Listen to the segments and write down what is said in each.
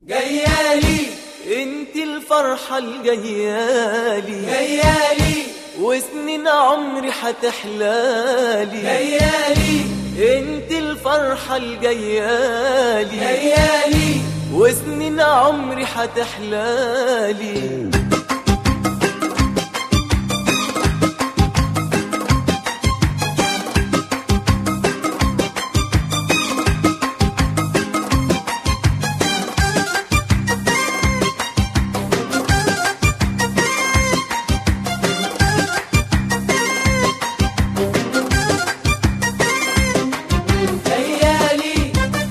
جيالي انت الفرحة الجيالي جيالي وسنين عمري حتحلالي جيالي انت الفرحة الجيالي جيالي وسنين عمري حتحلالي جيالي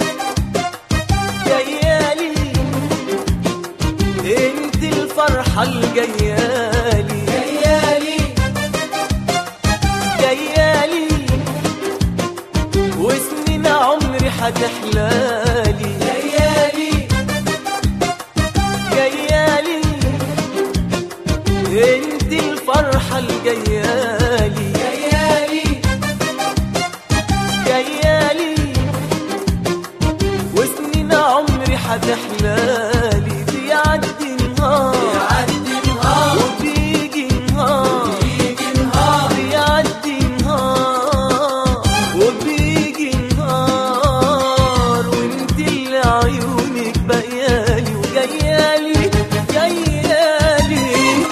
جيالي انت الفرحة الجيالي جيالي جيالي وسنين عمري حتحلالي جيالي جيالي انت الفرحة الجيالي جيالي جيالي وسنين عمري حتحلالي بيعدي نهار يعدي نهار وبيجي نهار يجي نهار بيعدي نهار وبيجي نهار وانت اللي عيونك بقيالي وجيالي جيالي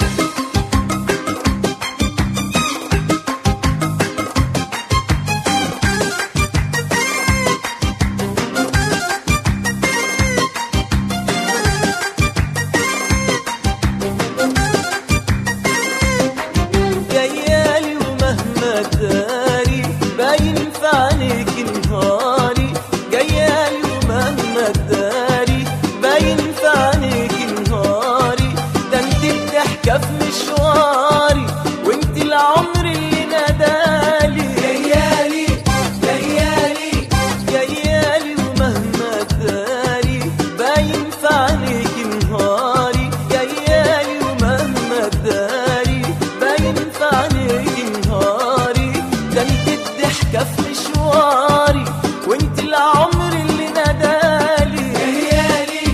جيالي ومهما داري باين في عينيك نهاري جيالي ومهما داري باين في عينيك نهاري ده انت الضحكة في مشواري وانت العمر اللي نادالي جيالي جيالي جيالي ومهما داري باين في عينيك نهاري جيالي ومهما داري باين في عينيك نهاري ده انت الضحكة في مشواري وانت العمر اللي نادالي جيالي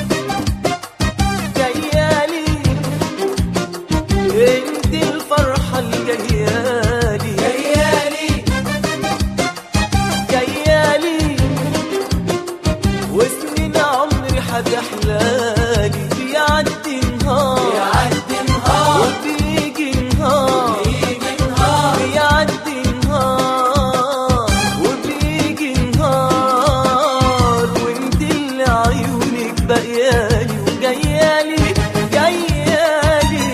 جيالي انت الفرحة الجيالي جيالي جيالي وسنين عمري حتحلالي بيعدي نهار يعدي نهار وبيجي نهار يجي نهار بيعدي نهار وبيجي نهار وانت اللي عيونك بقيالي وجيالي جيالي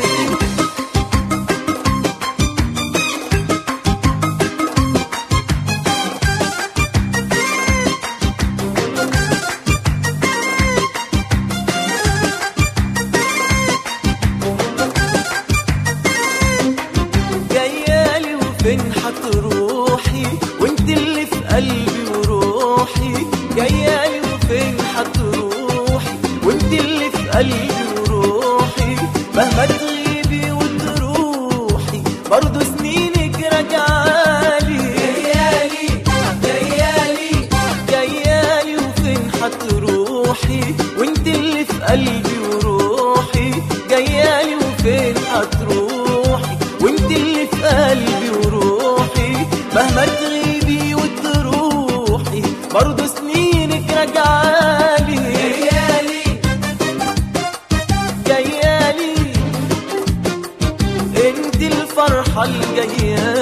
جيالي وفين حتروحي وانت اللي في قلبي وروحي جيالي وفين حتروحي وانت اللي في قلبي وروحي مهما تغيبي وتروحي برضو سنينك رجعالي جيالي جيالي جيالي وفين حتروحي وانت اللي في قلبي وروحي جيالي وفين حتروحي وانت اللي في قلبي وروحي مهما تغيبي وتروحي برضو سنينك رجعالي جيالي جيالي انت الفرحة الجيالي